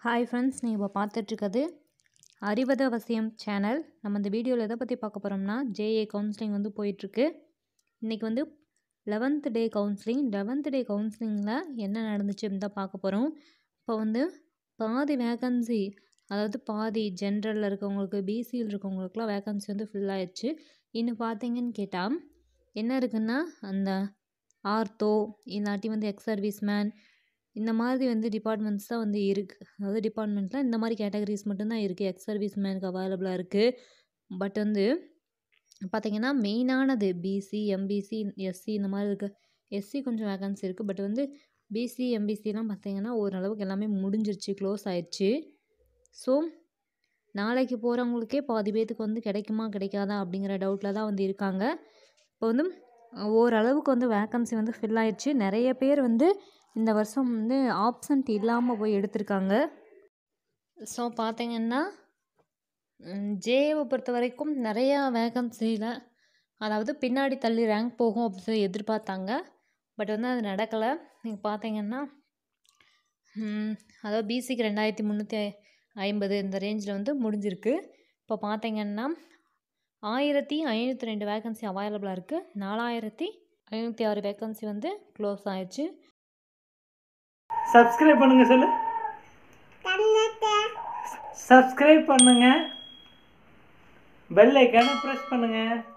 hi friends நீங்கள் இப்போ பார்த்துட்ருக்கிறது அறிவது அவசியம் சேனல் நம்ம இந்த வீடியோவில் எதை பற்றி பார்க்க போகிறோம்னா ஜேஏ கவுன்சிலிங் வந்து போயிட்டுருக்கு இன்றைக்கி வந்து eleventh day counselling eleventh day கவுன்சிலிங்கில் என்ன நடந்துச்சுன்னு தான் பார்க்க போகிறோம் இப்போ வந்து பாதி வேகன்சி அதாவது பாதி ஜென்ரலில் இருக்கவங்களுக்கு பிசியில் இருக்கவங்களுக்குலாம் வேகன்சி வந்து ஃபில் ஆயிடுச்சு இன்னும் பார்த்தீங்கன்னு கேட்டால் என்ன இருக்குன்னா அந்த ஆர்த்தோ இல்லாட்டி வந்து எக்ஸ் சர்வீஸ் மேன் இந்த மாதிரி வந்து டிபார்ட்மெண்ட்ஸ் தான் வந்து இருக்குது அதாவது டிபார்ட்மெண்ட்டில் இந்த மாதிரி கேட்டகரிஸ் மட்டும்தான் இருக்குது எக்ஸ் சர்வீஸ் மேனுக்கு அவைலபிளாக இருக்குது பட் வந்து பார்த்திங்கன்னா மெயினானது பிசி எம்பிசி எஸ்சி இந்த மாதிரி இருக்குது எஸ்சி கொஞ்சம் வேகன்சி இருக்குது பட் வந்து பிசி எம்பிசிலாம் பார்த்திங்கன்னா ஓரளவுக்கு எல்லாமே முடிஞ்சிருச்சு க்ளோஸ் ஆயிடுச்சு ஸோ நாளைக்கு போகிறவங்களுக்கே பாதி பேத்துக்கு வந்து கிடைக்குமா கிடைக்காதா அப்படிங்கிற டவுட்டில் தான் வந்து இருக்காங்க இப்போ வந்து ஓரளவுக்கு வந்து வேக்கன்சி வந்து ஃபில் ஆயிடுச்சு நிறைய பேர் வந்து இந்த வருஷம் வந்து ஆப்சண்ட் இல்லாமல் போய் எடுத்திருக்காங்க ஸோ பார்த்தீங்கன்னா ஜேஏவை பொறுத்த வரைக்கும் நிறையா வேகன்சியில் அதாவது பின்னாடி தள்ளி ரேங்க் போகும் அப்படின்னு சொல்லி எதிர்பார்த்தாங்க பட் வந்து அது நடக்கலை நீங்கள் பார்த்தீங்கன்னா அதாவது பிசிக்கு ரெண்டாயிரத்தி முந்நூற்றி ஐம்பது இந்த ரேஞ்சில் வந்து முடிஞ்சிருக்கு இப்போ பார்த்தீங்கன்னா ஆயிரத்தி ஐநூற்றி ரெண்டு வேகன்சி அவைலபிளாக இருக்குது நாலாயிரத்தி ஐநூற்றி ஆறு வேகன்சி வந்து க்ளோஸ் ஆயிடுச்சு சப்ஸ்கிரைப் பண்ணுங்க சொல்லு சப்ஸ்கிரைப் பண்ணுங்க பெல் ஐக்கானை ப்ரெஸ் பண்ணுங்க